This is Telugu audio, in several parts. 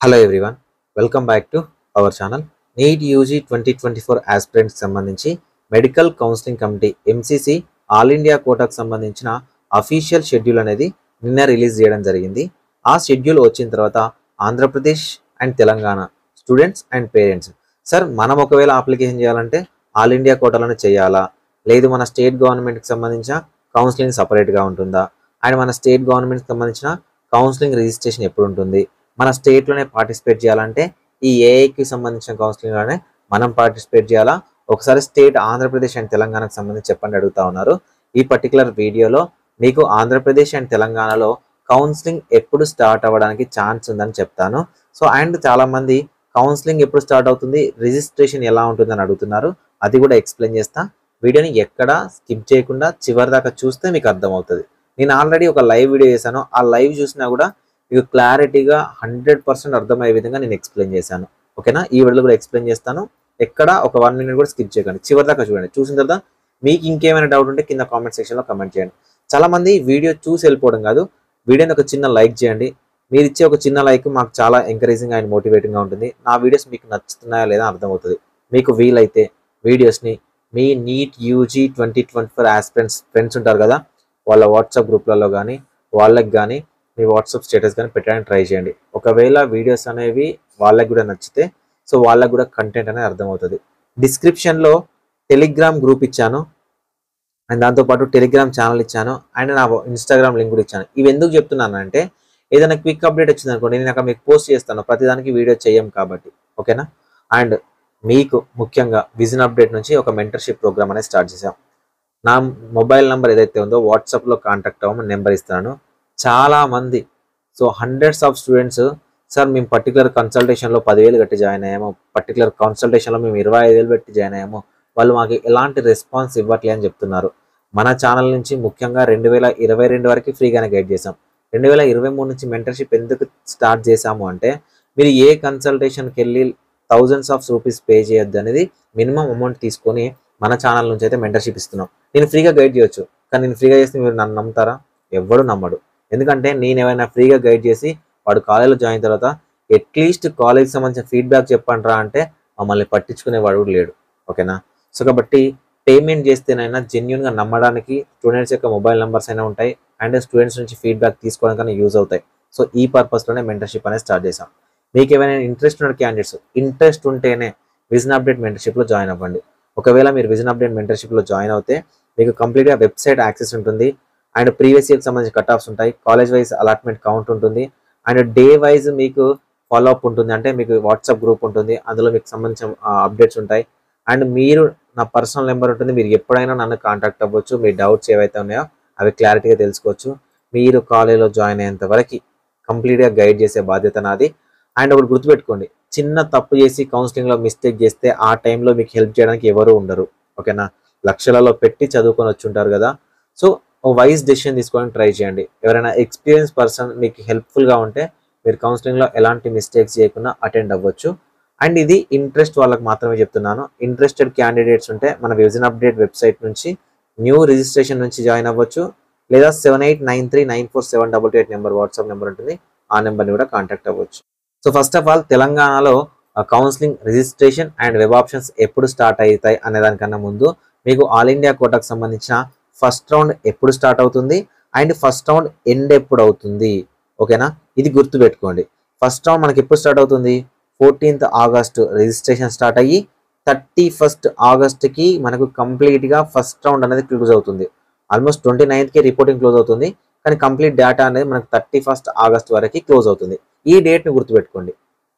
hello everyone welcome back to our channel NEET UG twenty twenty four aspirants సంబంధించి medical counselling committee MCC all India కోటాకు సంబంధించిన అఫీషియల్ షెడ్యూల్ అనేది నిన్న రిలీజ్ చేయడం జరిగింది ఆ షెడ్యూల్ వచ్చిన తర్వాత Andhra Pradesh and Telangana students and parents sir మనం ఒకవేళ అప్లికేషన్ చేయాలంటే ఆల్ ఇండియా కోటాలను చేయాలా లేదు మన స్టేట్ గవర్నమెంట్కి సంబంధించిన కౌన్సిలింగ్ సపరేట్గా ఉంటుందా అండ్ మన స్టేట్ గవర్నమెంట్కి సంబంధించిన కౌన్సిలింగ్ రిజిస్ట్రేషన్ ఎప్పుడు ఉంటుంది మన స్టేట్లోనే పార్టిసిపేట్ చేయాలంటే ఈ ఏఐకి సంబంధించిన కౌన్సిలింగ్లోనే మనం పార్టిసిపేట్ చేయాలా ఒకసారి స్టేట్ ఆంధ్రప్రదేశ్ అండ్ తెలంగాణకు సంబంధించి చెప్పండి అడుగుతా ఉన్నారు ఈ పర్టికులర్ వీడియోలో మీకు ఆంధ్రప్రదేశ్ అండ్ తెలంగాణలో కౌన్సిలింగ్ ఎప్పుడు స్టార్ట్ అవ్వడానికి ఛాన్స్ ఉందని చెప్తాను సో అండ్ చాలా మంది కౌన్సిలింగ్ ఎప్పుడు స్టార్ట్ అవుతుంది రిజిస్ట్రేషన్ ఎలా ఉంటుందని అడుగుతున్నారు అది కూడా ఎక్స్ప్లెయిన్ చేస్తా వీడియోని ఎక్కడ స్కిప్ చేయకుండా చివరి దాకా చూస్తే మీకు అర్థమవుతుంది నేను ఆల్రెడీ ఒక లైవ్ వీడియో చేశాను ఆ లైవ్ చూసినా కూడా మీకు క్లారిటీగా హండ్రెడ్ పర్సెంట్ అర్థమయ్యే విధంగా నేను ఎక్స్ప్లెయిన్ చేశాను ఓకేనా ఈ వీడియోలో కూడా ఎక్స్ప్లెయిన్ చేస్తాను ఎక్కడ ఒక వన్ మినిట్ కూడా స్కిప్ చేయకండి చివరి దాకా చూడండి చూసిన తర్వాత మీకు ఇంకేమైనా డౌట్ ఉంటే కింద కామెంట్ సెక్షన్లో కమెంట్ చేయండి చాలా మంది వీడియో చూసి వెళ్ళిపోవడం కాదు వీడియోని ఒక చిన్న లైక్ చేయండి మీరు ఇచ్చే ఒక చిన్న లైక్ మాకు చాలా ఎంకరేజింగ్ అండ్ మోటివేటింగ్గా ఉంటుంది నా వీడియోస్ మీకు నచ్చుతున్నాయా లేదా అర్థమవుతుంది మీకు వీలైతే వీడియోస్ని మీ NEET UG twenty twenty four aspirants friends ఉంటారు కదా వాళ్ళ వాట్సాప్ గ్రూప్లలో కానీ వాళ్ళకి కానీ మీ వాట్సాప్ స్టేటస్ కానీ పెట్టడానికి ట్రై చేయండి ఒకవేళ వీడియోస్ అనేవి వాళ్ళకి కూడా నచ్చితే సో వాళ్ళకి కూడా కంటెంట్ అనేది అర్థమవుతుంది డిస్క్రిప్షన్లో టెలిగ్రామ్ గ్రూప్ ఇచ్చాను అండ్ దాంతోపాటు టెలిగ్రామ్ ఛానల్ ఇచ్చాను అండ్ నా ఇన్స్టాగ్రామ్ లింక్ కూడా ఇచ్చాను ఇవి ఎందుకు చెప్తున్నాను అంటే ఏదైనా క్విక్ అప్డేట్ వచ్చింది అనుకోండి నేను అక్కడ మీకు పోస్ట్ చేస్తాను ప్రతిదానికి వీడియో చేయం కాబట్టి ఓకేనా అండ్ మీకు ముఖ్యంగా విజన్ అప్డేట్ నుంచి ఒక మెంటర్షిప్ ప్రోగ్రామ్ అనేది స్టార్ట్ చేసాం నా మొబైల్ నెంబర్ ఏదైతే ఉందో వాట్సాప్లో కాంటాక్ట్ అవ్వమని నెంబర్ ఇస్తాను చాలా మంది so hundreds of students sir మేము పర్టికులర్ కన్సల్టేషన్లో పదివేలు కట్టి జాయిన్ అయ్యాము పర్టికులర్ కన్సల్టేషన్లో మేము ఇరవై ఐదు వేలు పెట్టి జాయిన్ అయ్యాము వాళ్ళు మాకు ఎలాంటి రెస్పాన్స్ ఇవ్వట్లే అని చెప్తున్నారు మన ఛానల్ నుంచి ముఖ్యంగా రెండు వేల ఇరవై రెండు వరకు ఫ్రీగానే గైడ్ చేసాం రెండు వేల ఇరవై మూడు నుంచి మెంటర్షిప్ ఎందుకు స్టార్ట్ చేశాము అంటే మీరు ఏ కన్సల్టేషన్కి వెళ్ళి థౌజండ్స్ ఆఫ్ రూపీస్ పే చేయొద్దు అనేది మినిమం అమౌంట్ తీసుకొని మన ఛానల్ నుంచి అయితే మెంటర్షిప్ ఇస్తున్నాం నేను ఫ్రీగా గైడ్ చేయొచ్చు కానీ నేను ఫ్రీగా చేస్తే మీరు నన్ను నమ్ముతారా ఎవ్వడు నమ్మడు ఎందుకంటే నేను ఏమైనా ఫ్రీగా గైడ్ చేసి వాడు కాలేజ్లో జాయిన్ తర్వాత అట్లీస్ట్ కాలేజ్కి సంబంధించిన ఫీడ్బ్యాక్ చెప్పండిరా అంటే మమ్మల్ని పట్టించుకునేవాడు కూడా లేడు ఓకేనా సో కాబట్టి పేమెంట్ చేస్తేనైనా జెన్యున్గా నమ్మడానికి స్టూడెంట్స్ యొక్క మొబైల్ నెంబర్స్ అయినా ఉంటాయి అండ్ స్టూడెంట్స్ నుంచి ఫీడ్బ్యాక్ తీసుకోవడానికి యూజ్ అవుతాయి సో ఈ పర్పస్లోనే మెంటర్షిప్ అనేది స్టార్ట్ చేసాం మీకు ఏమైనా ఇంట్రెస్ట్ ఉన్న క్యాండిడేట్స్ ఇంట్రెస్ట్ ఉంటేనే విజన్ అప్డేట్ మెంటర్షిప్లో జాయిన్ అవ్వండి ఒకవేళ మీరు విజన్ అప్డేట్ మెంటర్షిప్లో జాయిన్ అవుతే మీకు కంప్లీట్గా వెబ్సైట్ యాక్సెస్ ఉంటుంది అండ్ ప్రీవియస్ ఇయర్కి సంబంధించిన కట్ ఆఫ్స్ ఉంటాయి కాలేజ్ వైజ్ అలాట్మెంట్ కౌంట్ ఉంటుంది అండ్ డే వైజ్ మీకు ఫాలో అప్ ఉంటుంది అంటే మీకు వాట్సాప్ గ్రూప్ ఉంటుంది అందులో మీకు సంబంధించిన అప్డేట్స్ ఉంటాయి అండ్ మీరు నా పర్సనల్ నెంబర్ ఉంటుంది మీరు ఎప్పుడైనా నన్ను కాంటాక్ట్ అవ్వచ్చు మీ డౌట్స్ ఏవైతే ఉన్నాయో అవి క్లారిటీగా తెలుసుకోవచ్చు మీరు కాలేజ్లో జాయిన్ అయ్యేంత వరకు కంప్లీట్గా గైడ్ చేసే బాధ్యత నాది అండ్ ఒకటి గుర్తుపెట్టుకోండి చిన్న తప్పు చేసి కౌన్సిలింగ్లో మిస్టేక్ చేస్తే ఆ టైంలో మీకు హెల్ప్ చేయడానికి ఎవరు ఉండరు ఓకేనా లక్షలలో పెట్టి చదువుకొని వచ్చి ఉంటారు కదా సో ఓ వైజ్ డెసిషన్ తీసుకోవడానికి ట్రై చేయండి ఎవరైనా ఎక్స్పీరియన్స్ పర్సన్ మీకు హెల్ప్ఫుల్గా ఉంటే మీరు కౌన్సిలింగ్లో ఎలాంటి మిస్టేక్స్ చేయకుండా అటెండ్ అవ్వచ్చు అండ్ ఇది ఇంట్రెస్ట్ వాళ్ళకి మాత్రమే చెప్తున్నాను ఇంట్రెస్టెడ్ క్యాండిడేట్స్ ఉంటే మన విజన్ అప్డేట్ వెబ్సైట్ నుంచి న్యూ రిజిస్ట్రేషన్ నుంచి జాయిన్ అవ్వచ్చు లేదా seven eight nine three nine four seven double two eight number WhatsApp number ఉంటుంది ఆ నెంబర్ని కూడా కాంటాక్ట్ అవ్వచ్చు సో ఫస్ట్ ఆఫ్ ఆల్ తెలంగాణలో counselling registration and web options ఎప్పుడు స్టార్ట్ అవుతాయి అనే దానికన్నా ముందు మీకు ఆల్ ఇండియా కోటాకు సంబంధించిన ఫస్ట్ రౌండ్ ఎప్పుడు స్టార్ట్ అవుతుంది అండ్ ఫస్ట్ రౌండ్ ఎండ్ ఎప్పుడు అవుతుంది ఓకేనా ఇది గుర్తుపెట్టుకోండి ఫస్ట్ రౌండ్ మనకి ఎప్పుడు స్టార్ట్ అవుతుంది ఫోర్టీన్త్ ఆగస్ట్ రిజిస్ట్రేషన్ స్టార్ట్ అయ్యి థర్టీ ఫస్ట్ ఆగస్ట్కి మనకు కంప్లీట్గా ఫస్ట్ రౌండ్ అనేది క్లోజ్ అవుతుంది ఆల్మోస్ట్ ట్వంటీ నైన్త్కి రిపోర్టింగ్ క్లోజ్ అవుతుంది కానీ కంప్లీట్ డేటా అనేది మనకు థర్టీ ఫస్ట్ ఆగస్ట్ వరకు క్లోజ్ అవుతుంది ఈ డేట్ని గుర్తుపెట్టుకోండి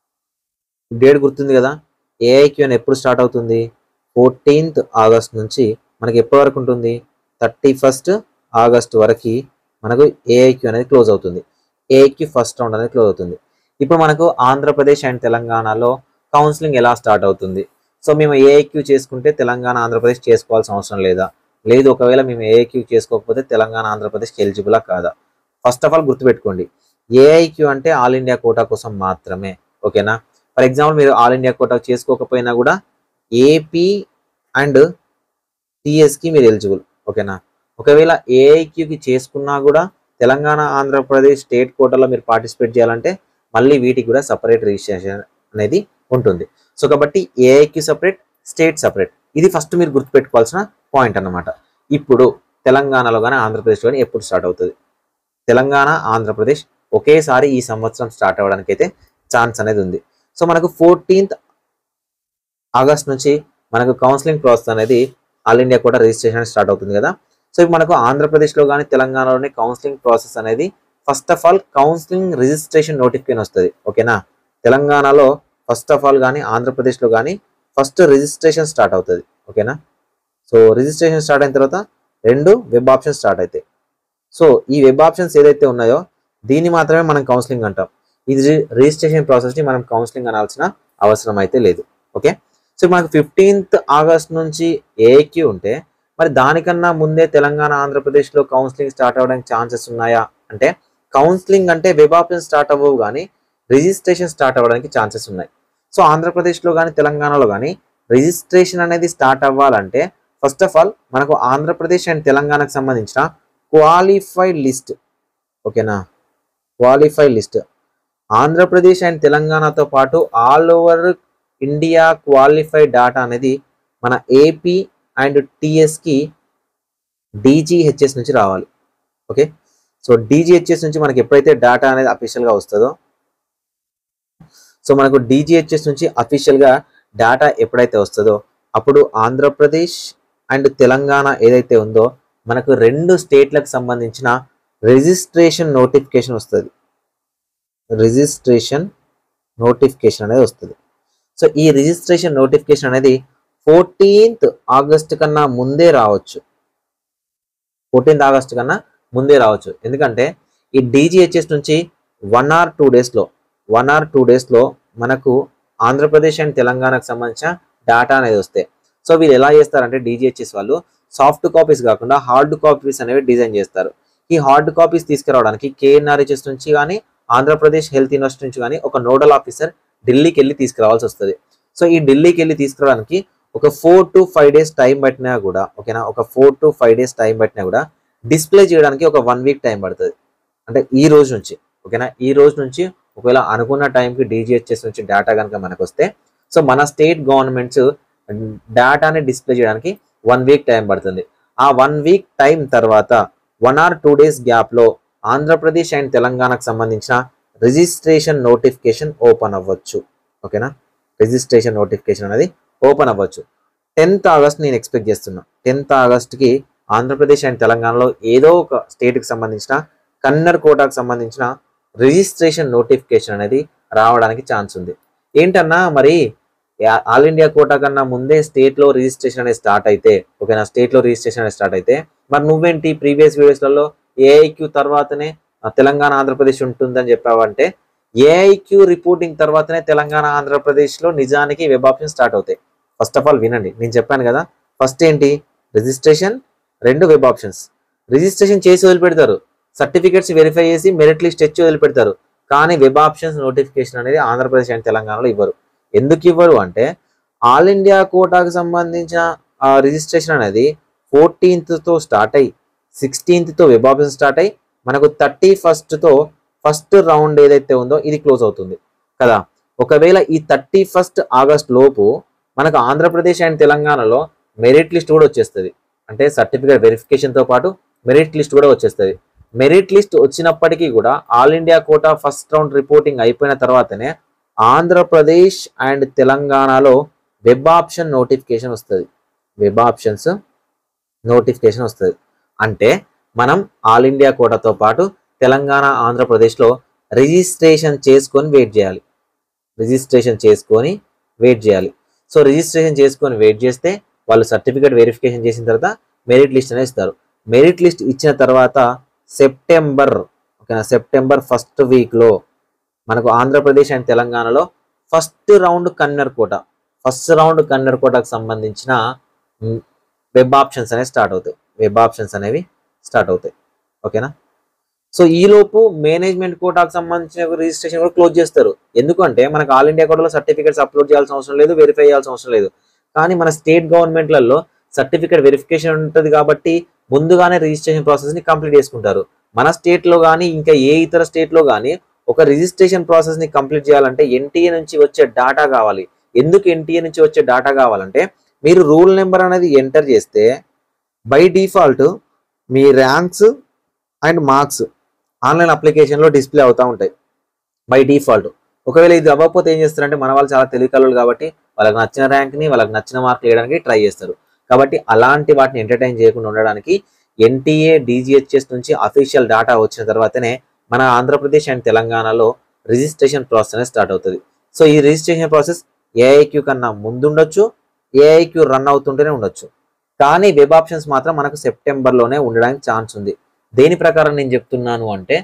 డేట్ గుర్తుంది కదా ఏఐక్యూ అని ఎప్పుడు స్టార్ట్ అవుతుంది ఫోర్టీన్త్ ఆగస్ట్ నుంచి మనకి ఎప్పటి వరకు ఉంటుంది థర్టీ ఫస్ట్ ఆగస్ట్ వరకు మనకు ఏఐక్యూ అనేది క్లోజ్ అవుతుంది ఏఐక్యూ ఫస్ట్ రౌండ్ అనేది క్లోజ్ అవుతుంది ఇప్పుడు మనకు ఆంధ్రప్రదేశ్ అండ్ తెలంగాణలో కౌన్సిలింగ్ ఎలా స్టార్ట్ అవుతుంది సో మేము ఏఐక్యూ చేసుకుంటే తెలంగాణ ఆంధ్రప్రదేశ్ చేసుకోవాల్సిన అవసరం లేదా లేదు ఒకవేళ మేము ఏఐక్యూ చేసుకోకపోతే తెలంగాణ ఆంధ్రప్రదేశ్కి ఎలిజిబులా కాదా ఫస్ట్ ఆఫ్ ఆల్ గుర్తుపెట్టుకోండి ఏఐక్యూ అంటే ఆల్ ఇండియా కోటా కోసం మాత్రమే ఓకేనా ఫర్ ఎగ్జాంపుల్ మీరు ఆల్ ఇండియా కోటా చేసుకోకపోయినా కూడా ఏపీ అండ్ టిఎస్కి మీరు ఎలిజిబుల్ ఓకేనా ఒకవేళ ఏఐక్యూకి చేసుకున్నా కూడా తెలంగాణ ఆంధ్రప్రదేశ్ స్టేట్ కోటాలో మీరు పార్టిసిపేట్ చేయాలంటే మళ్ళీ వీటికి కూడా సపరేట్ రిజిస్ట్రేషన్ అనేది ఉంటుంది సో కాబట్టి ఏఐకి సపరేట్ స్టేట్ సపరేట్ ఇది ఫస్ట్ మీరు గుర్తుపెట్టుకోవాల్సిన పాయింట్ అన్నమాట ఇప్పుడు తెలంగాణలో కానీ ఆంధ్రప్రదేశ్లో కానీ ఎప్పుడు స్టార్ట్ అవుతుంది తెలంగాణ ఆంధ్రప్రదేశ్ ఒకేసారి ఈ సంవత్సరం స్టార్ట్ అవ్వడానికి అయితే ఛాన్స్ అనేది ఉంది సో మనకు ఫోర్టీన్త్ ఆగస్ట్ నుంచి మనకు కౌన్సిలింగ్ ప్రాసెస్ అనేది ఆల్ ఇండియా కూడా రిజిస్ట్రేషన్ స్టార్ట్ అవుతుంది కదా సో ఇప్పుడు మనకు ఆంధ్రప్రదేశ్లో కానీ తెలంగాణలోని కౌన్సిలింగ్ ప్రాసెస్ అనేది first of all counselling registration notification వస్తుంది ఓకేనా తెలంగాణలో ఫస్ట్ ఆఫ్ ఆల్ కానీ ఆంధ్రప్రదేశ్లో కానీ ఫస్ట్ రిజిస్ట్రేషన్ స్టార్ట్ అవుతుంది ఓకేనా సో రిజిస్ట్రేషన్ స్టార్ట్ అయిన తర్వాత రెండు వెబ్ ఆప్షన్స్ స్టార్ట్ అవుతాయి సో ఈ వెబ్ ఆప్షన్స్ ఏదైతే ఉన్నాయో దీన్ని మాత్రమే మనం కౌన్సిలింగ్ అంటాం ఇది రి- రిజిస్ట్రేషన్ ప్రాసెస్ని మనం కౌన్సిలింగ్ అనాల్సిన అవసరం అయితే లేదు ఓకే సో మనకు ఫిఫ్టీన్త్ ఆగస్ట్ నుంచి ఏక్యూ ఉంటే మరి దానికన్నా ముందే తెలంగాణ ఆంధ్రప్రదేశ్లో కౌన్సిలింగ్ స్టార్ట్ అవ్వడానికి ఛాన్సెస్ ఉన్నాయా అంటే కౌన్సిలింగ్ అంటే వెబ్ ఆప్షన్ స్టార్ట్ అవ్వవు కానీ రిజిస్ట్రేషన్ స్టార్ట్ అవ్వడానికి ఛాన్సెస్ ఉన్నాయి సో ఆంధ్రప్రదేశ్లో కానీ తెలంగాణలో కానీ రిజిస్ట్రేషన్ అనేది స్టార్ట్ అవ్వాలంటే ఫస్ట్ ఆఫ్ ఆల్ మనకు ఆంధ్రప్రదేశ్ అండ్ తెలంగాణకు సంబంధించిన క్వాలిఫైడ్ లిస్ట్ ఓకేనా క్వాలిఫైడ్ లిస్ట్ ఆంధ్రప్రదేశ్ అండ్ తెలంగాణతో పాటు all over India qualified data అనేది మన ఏపీ అండ్ టిఎస్కి డీజీహెచ్ఎస్ నుంచి రావాలి ఓకే సో డీజీహెచ్ఎస్ నుంచి మనకి ఎప్పుడైతే డేటా అనేది అఫీషియల్గా వస్తుందో సో మనకు డీజీహెచ్ఎస్ నుంచి అఫీషియల్గా డేటా ఎప్పుడైతే వస్తుందో అప్పుడు ఆంధ్రప్రదేశ్ అండ్ తెలంగాణ ఏదైతే ఉందో మనకు రెండు స్టేట్లకు సంబంధించిన రిజిస్ట్రేషన్ నోటిఫికేషన్ వస్తుంది రిజిస్ట్రేషన్ నోటిఫికేషన్ అనేది వస్తుంది సో ఈ రిజిస్ట్రేషన్ నోటిఫికేషన్ అనేది ఫోర్టీన్త్ ఆగస్ట్ కన్నా ముందే రావచ్చు ఫోర్టీన్త్ ఆగస్ట్ కన్నా ముందే రావచ్చు ఎందుకంటే ఈ డీజీహెచ్ఎస్ నుంచి వన్ ఆర్ టూ డేస్లో వన్ ఆర్ టూ డేస్లో మనకు ఆంధ్రప్రదేశ్ అండ్ తెలంగాణకు సంబంధించిన డేటా అనేది వస్తాయి సో వీళ్ళు ఎలా చేస్తారంటే డీజీహెచ్ఎస్ వాళ్ళు సాఫ్ట్ కాపీస్ కాకుండా హార్డ్ కాపీస్ అనేవి డిజైన్ చేస్తారు ఈ హార్డ్ కాపీస్ తీసుకురావడానికి కేఎన్ఆర్హెచ్ఎస్ నుంచి కానీ ఆంధ్రప్రదేశ్ హెల్త్ యూనివర్సిటీ నుంచి కానీ ఒక నోడల్ ఆఫీసర్ ఢిల్లీకి వెళ్ళి తీసుకురావాల్సి వస్తుంది సో ఈ ఢిల్లీకి వెళ్ళి తీసుకురావడానికి ఒక four to five days time పట్టినా కూడా ఓకేనా ఒక four to five days time పట్టినా కూడా డిస్ప్లే చేయడానికి ఒక వన్ వీక్ టైం పడుతుంది అంటే ఈ రోజు నుంచి ఓకేనా ఈ రోజు నుంచి ఒకవేళ అనుకున్న టైంకి డీజీహెచ్ఎస్ నుంచి డేటా కనుక మనకు వస్తే సో మన స్టేట్ గవర్నమెంట్స్ డేటాని డిస్ప్లే చేయడానికి వన్ వీక్ టైం పడుతుంది ఆ వన్ వీక్ టైం తర్వాత వన్ ఆర్ టూ డేస్ గ్యాప్లో ఆంధ్రప్రదేశ్ అండ్ తెలంగాణకు సంబంధించిన రిజిస్ట్రేషన్ నోటిఫికేషన్ ఓపెన్ అవ్వచ్చు ఓకేనా రిజిస్ట్రేషన్ నోటిఫికేషన్ అనేది ఓపెన్ అవ్వచ్చు టెన్త్ ఆగస్ట్ నేను ఎక్స్పెక్ట్ చేస్తున్నా టెన్త్ ఆగస్ట్కి ఆంధ్రప్రదేశ్ అండ్ తెలంగాణలో ఏదో ఒక స్టేట్కి సంబంధించిన కన్నర్ కోటాకు సంబంధించిన రిజిస్ట్రేషన్ నోటిఫికేషన్ అనేది రావడానికి ఛాన్స్ ఉంది ఏంటన్నా మరి యా- ఆల్ ఇండియా కోటా కన్నా ముందే స్టేట్ లో రిజిస్ట్రేషన్ అనేది స్టార్ట్ అయితే ఓకేనా స్టేట్ లో రిజిస్ట్రేషన్ అనేది స్టార్ట్ అయితే మరి నువ్వేంటి ప్రీవియస్ వీడియోస్లలో ఏఐక్యూ తర్వాతనే ఆ, తెలంగాణ ఆంధ్రప్రదేశ్ ఉంటుందని చెప్పావంటే ఏఐక్యూ రిపోర్టింగ్ తర్వాతనే తెలంగాణ ఆంధ్రప్రదేశ్ లో నిజానికి వెబ్ ఆప్షన్ స్టార్ట్ అవుతాయి ఫస్ట్ ఆఫ్ ఆల్ వినండి నేను చెప్పాను కదా ఫస్ట్ ఏంటి రిజిస్ట్రేషన్ రెండు వెబ్ ఆప్షన్స్ రిజిస్ట్రేషన్ చేసి వదిలిపెడతారు సర్టిఫికేట్స్ వెరిఫై చేసి మెరిట్ లిస్ట్ తెచ్చి వదిలిపెడతారు కానీ వెబ్ ఆప్షన్స్ నోటిఫికేషన్ అనేది ఆంధ్రప్రదేశ్ అండ్ తెలంగాణలో ఇవ్వరు ఎందుకు ఇవ్వరు అంటే ఆల్ ఇండియా కోటాకు సంబంధించిన రిజిస్ట్రేషన్ అనేది 14th తో స్టార్ట్ అయ్యి 16th తో వెబ్ ఆప్షన్ స్టార్ట్ అయ్యి మనకు థర్టీ తో ఫస్ట్ రౌండ్ ఏదైతే ఉందో ఇది క్లోజ్ అవుతుంది కదా ఒకవేళ ఈ థర్టీ ఫస్ట్ ఆగస్ట్ లోపు మనకు ఆంధ్రప్రదేశ్ అండ్ తెలంగాణలో మెరిట్ లిస్ట్ కూడా వచ్చేస్తుంది అంటే సర్టిఫికేట్ వెరిఫికేషన్తో పాటు మెరిట్ లిస్ట్ కూడా వచ్చేస్తుంది మెరిట్ లిస్ట్ వచ్చినప్పటికీ కూడా all India quota first round reporting అయిపోయిన తర్వాతనే ఆంధ్రప్రదేశ్ అండ్ తెలంగాణలో వెబ్ ఆప్షన్ నోటిఫికేషన్ వస్తుంది వెబ్ ఆప్షన్స్ నోటిఫికేషన్ వస్తుంది అంటే మనం ఆల్ ఇండియా కోటాతో పాటు తెలంగాణ ఆంధ్రప్రదేశ్లో రిజిస్ట్రేషన్ చేసుకొని వెయిట్ చేయాలి రిజిస్ట్రేషన్ చేసుకొని వెయిట్ చేయాలి సో రిజిస్ట్రేషన్ చేసుకొని వెయిట్ చేస్తే వాళ్ళు సర్టిఫికేట్ వెరిఫికేషన్ చేసిన తర్వాత మెరిట్ లిస్ట్ అనేది ఇస్తారు మెరిట్ లిస్ట్ ఇచ్చిన తర్వాత సెప్టెంబర్ ఓకేనా సెప్టెంబర్ ఫస్ట్ వీక్లో మనకు ఆంధ్రప్రదేశ్ అండ్ తెలంగాణలో first round convener quota first round convener కోటకు సంబంధించిన వెబ్ ఆప్షన్స్ అనేవి స్టార్ట్ అవుతాయి వెబ్ ఆప్షన్స్ అనేవి స్టార్ట్ అవుతాయి ఓకేనా సో ఈలోపు మేనేజ్మెంట్ కోటాకు సంబంధించిన రిజిస్ట్రేషన్ కూడా క్లోజ్ చేస్తారు ఎందుకంటే మనకు ఆల్ ఇండియా కోటాలో సర్టిఫికేట్స్ అప్లోడ్ చేయాల్సిన అవసరం లేదు వెరిఫై చేయాల్సిన అవసరం లేదు కానీ మన స్టేట్ గవర్నమెంట్లలో సర్టిఫికేట్ వెరిఫికేషన్ ఉంటుంది కాబట్టి ముందుగానే రిజిస్ట్రేషన్ ప్రాసెస్ ని కంప్లీట్ చేసుకుంటారు మన స్టేట్ లో కానీ ఇంకా ఏ ఇతర స్టేట్ లో కానీ ఒక రిజిస్ట్రేషన్ ప్రాసెస్ ని కంప్లీట్ చేయాలంటే ఎన్టీఏ నుంచి వచ్చే డాటా కావాలి ఎందుకు ఎన్టీఏ నుంచి వచ్చే డాటా కావాలంటే మీరు రూల్ నెంబర్ అనేది ఎంటర్ చేస్తే బై డిఫాల్ట్ మీ ర్యాంక్స్ అండ్ మార్క్స్ ఆన్లైన్ అప్లికేషన్లో డిస్ప్లే అవుతూ ఉంటాయి బై డిఫాల్ట్ ఒకవేళ ఇది అవ్వకపోతే ఏం చేస్తారంటే మన వాళ్ళు చాలా తెలివికలు కాబట్టి వాళ్ళకి నచ్చిన ర్యాంక్ని వాళ్ళకి నచ్చిన మార్కులు వేయడానికి ట్రై చేస్తారు కాబట్టి అలాంటి వాటిని ఎంటర్టైన్ చేయకుండా ఉండడానికి ఎన్టీఏ డీజీహెచ్ఎస్ నుంచి అఫీషియల్ డేటా వచ్చిన తర్వాతనే మన ఆంధ్రప్రదేశ్ అండ్ తెలంగాణలో రిజిస్ట్రేషన్ ప్రాసెస్ అనేది స్టార్ట్ అవుతుంది సో ఈ రిజిస్ట్రేషన్ ప్రాసెస్ ఏఐక్యూ కన్నా ముందుండొచ్చు ఏఐక్యూ రన్ అవుతుంటేనే ఉండొచ్చు కానీ వెబ్ ఆప్షన్స్ మాత్రం మనకు సెప్టెంబర్లోనే ఉండడానికి ఛాన్స్ ఉంది దేని ప్రకారం నేను చెప్తున్నాను అంటే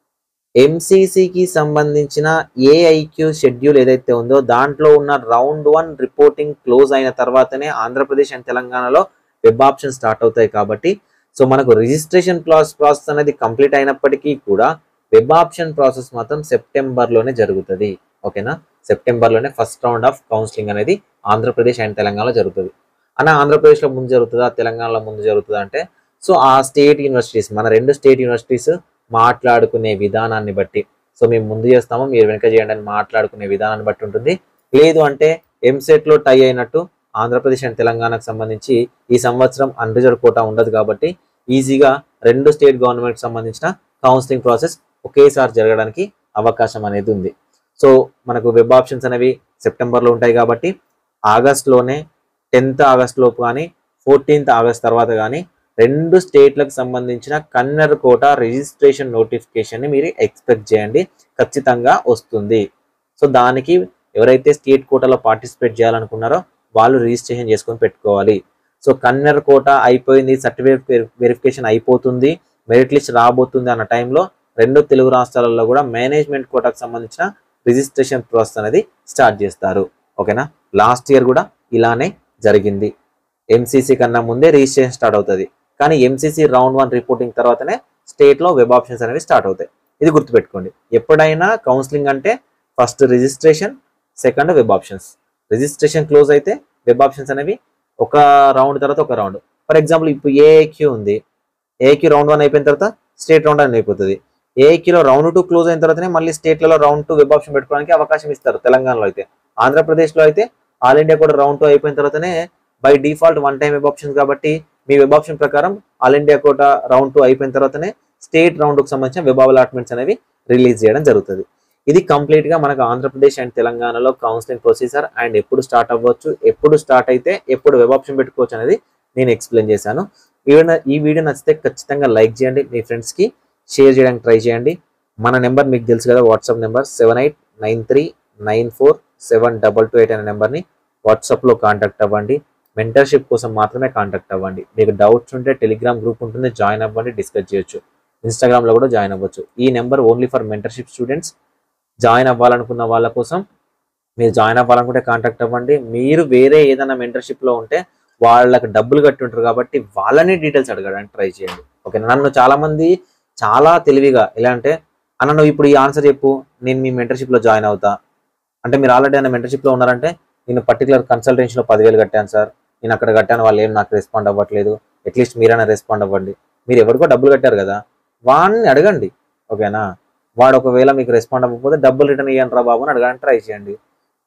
ఎంసీసీకి సంబంధించిన ఏఐక్యూ షెడ్యూల్ ఏదైతే ఉందో దాంట్లో ఉన్న రౌండ్ వన్ రిపోర్టింగ్ క్లోజ్ అయిన తర్వాతనే ఆంధ్రప్రదేశ్ అండ్ తెలంగాణలో వెబ్ ఆప్షన్ స్టార్ట్ అవుతాయి కాబట్టి సో మనకు రిజిస్ట్రేషన్ ప్రాసెస్ ప్రాసెస్ అనేది కంప్లీట్ అయినప్పటికీ కూడా వెబ్ ఆప్షన్ ప్రాసెస్ మాత్రం సెప్టెంబర్లోనే జరుగుతుంది ఓకేనా సెప్టెంబర్లోనే ఫస్ట్ రౌండ్ ఆఫ్ కౌన్సిలింగ్ అనేది ఆంధ్రప్రదేశ్ అండ్ తెలంగాణలో జరుగుతుంది అన్న ఆంధ్రప్రదేశ్లో ముందు జరుగుతుందా తెలంగాణలో ముందు జరుగుతుందా అంటే సో ఆ స్టేట్ యూనివర్సిటీస్ మన రెండు స్టేట్ యూనివర్సిటీస్ మాట్లాడుకునే విధానాన్ని బట్టి సో మేము ముందు చేస్తాము మీరు వెనక చేయండి అని మాట్లాడుకునే విధానాన్ని బట్టి ఉంటుంది లేదు అంటే ఎంసెట్ లో టై అయినట్టు ఆంధ్రప్రదేశ్ అండ్ తెలంగాణకు సంబంధించి ఈ సంవత్సరం అన్రిజర్వ్ కోటా ఉండదు కాబట్టి ఈజీగా రెండు స్టేట్ గవర్నమెంట్ సంబంధించిన కౌన్సిలింగ్ ప్రాసెస్ ఒకేసారి జరగడానికి అవకాశం అనేది ఉంది సో మనకు వెబ్ ఆప్షన్స్ అనేవి సెప్టెంబర్లో ఉంటాయి కాబట్టి ఆగస్ట్లోనే టెన్త్ ఆగస్ట్ లోపు కానీ ఫోర్టీన్త్ ఆగస్ట్ తర్వాత కానీ రెండు స్టేట్లకు సంబంధించిన కన్నర్ కోట రిజిస్ట్రేషన్ నోటిఫికేషన్ని మీరు ఎక్స్పెక్ట్ చేయండి ఖచ్చితంగా వస్తుంది సో దానికి ఎవరైతే స్టేట్ కోటాలో పార్టిసిపేట్ చేయాలనుకున్నారో వాళ్ళు రిజిస్ట్రేషన్ చేసుకొని పెట్టుకోవాలి సో కన్నర్ కోట అయిపోయింది సర్టిఫికేట్ వెరిఫికేషన్ అయిపోతుంది మెరిట్ లిస్ట్ రాబోతుంది అన్న టైంలో రెండు తెలుగు రాష్ట్రాలలో కూడా మేనేజ్మెంట్ కోటాకు సంబంధించిన రిజిస్ట్రేషన్ ప్రాసెస్ అనేది స్టార్ట్ చేస్తారు ఓకేనా లాస్ట్ ఇయర్ కూడా ఇలానే జరిగింది ఎంసీసీ కన్నా ముందే రిజిస్ట్రేషన్ స్టార్ట్ అవుతుంది కానీ ఎంసీసీ రౌండ్ వన్ రిపోర్టింగ్ తర్వాతనే స్టేట్లో వెబ్ ఆప్షన్స్ అనేవి స్టార్ట్ అవుతాయి ఇది గుర్తుపెట్టుకోండి ఎప్పుడైనా కౌన్సిలింగ్ అంటే first registration second web options registration close అయితే వెబ్ ఆప్షన్స్ అనేవి ఒక రౌండ్ తర్వాత ఒక రౌండ్ ఫర్ ఎగ్జాంపుల్ ఇప్పుడు ఏఏక్యూ ఉంది ఏక్యూ రౌండ్ వన్ అయిపోయిన తర్వాత స్టేట్ రౌండ్ అని అయిపోతుంది ఏక్యూలో రౌండ్ టూ క్లోజ్ అయిన తర్వాతనే మళ్ళీ స్టేట్లలో రౌండ్ టూ వెబ్ ఆప్షన్ పెట్టుకోవడానికి అవకాశం ఇస్తారు తెలంగాణలో అయితే ఆంధ్రప్రదేశ్లో అయితే ఆల్ ఇండియా కూడా రౌండ్ టూ అయిపోయిన తర్వాతనే by default one time web options కాబట్టి మీ వెబ్ ఆప్షన్ ప్రకారం all India quota round two అయిపోయిన తర్వాతనే స్టేట్ రౌండ్కి సంబంధించిన వెబ్ అలాట్మెంట్స్ అనేవి రిలీజ్ చేయడం జరుగుతుంది ఇది కంప్లీట్ గా మనకు ఆంధ్రప్రదేశ్ అండ్ తెలంగాణలో కౌన్సిలింగ్ ప్రొసీజర్ అండ్ ఎప్పుడు స్టార్ట్ అవ్వచ్చు ఎప్పుడు స్టార్ట్ అయితే ఎప్పుడు వెబ్ ఆప్షన్ పెట్టుకోవచ్చు అనేది నేను ఎక్స్ప్లెయిన్ చేశాను ఈ వీడియో ఈ వీడియో నచ్చితే ఖచ్చితంగా లైక్ చేయండి మీ ఫ్రెండ్స్కి షేర్ చేయడానికి ట్రై చేయండి మన నెంబర్ మీకు తెలుసు కదా WhatsApp number seven eight nine three nine four seven double two eight అనే నెంబర్ని వాట్సాప్లో కాంటాక్ట్ అవ్వండి మెంటర్షిప్ కోసం మాత్రమే కాంటాక్ట్ అవ్వండి మీకు డౌట్స్ ఉంటే టెలిగ్రామ్ గ్రూప్ ఉంటుంది జాయిన్ అవ్వండి డిస్కస్ చేయొచ్చు ఇన్స్టాగ్రామ్లో కూడా జాయిన్ అవ్వచ్చు ఈ number only for mentorship students join అవ్వాలనుకున్న వాళ్ళ కోసం మీరు జాయిన్ అవ్వాలనుకుంటే కాంటాక్ట్ అవ్వండి మీరు వేరే ఏదైనా మెంటర్షిప్లో ఉంటే వాళ్ళకి డబ్బులు కట్టి ఉంటారు కాబట్టి వాళ్ళని డీటెయిల్స్ అడగడానికి ట్రై చేయండి ఓకే నన్ను చాలా మంది చాలా తెలివిగా ఎలా అంటే అన్న నువ్వు ఇప్పుడు ఈ ఆన్సర్ చెప్పు నేను మీ మెంటర్షిప్లో జాయిన్ అవుతా అంటే మీరు ఆల్రెడీ అయినా మెంటర్షిప్లో ఉన్నారంటే నేను పర్టికులర్ కన్సల్టెన్సీలో పదివేలు కట్టాను సార్ నేను అక్కడ కట్టాను వాళ్ళు ఏం నాకు రెస్పాండ్ అవ్వట్లేదు అట్లీస్ట్ మీరైనా రెస్పాండ్ అవ్వండి మీరు ఎవరికో డబ్బులు కట్టారు కదా వాడిని అడగండి ఓకేనా వాడు ఒకవేళ మీకు రెస్పాండ్ అవ్వకపోతే డబ్బులు రిటర్న్ ఇవ్వండి రా బాబు అని అడగడానికి ట్రై చేయండి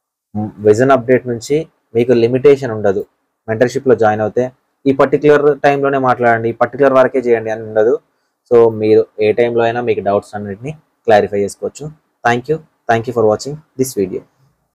విజన్ అప్డేట్ నుంచి మీకు లిమిటేషన్ ఉండదు మెంటర్షిప్లో జాయిన్ అవుతే ఈ పర్టికులర్ టైంలోనే మాట్లాడండి ఈ పర్టికులర్ వరకే చేయండి అని ఉండదు సో మీరు ఏ టైంలో అయినా మీకు డౌట్స్ అన్నిటిని క్లారిఫై చేసుకోవచ్చు thank you thank you for watching this video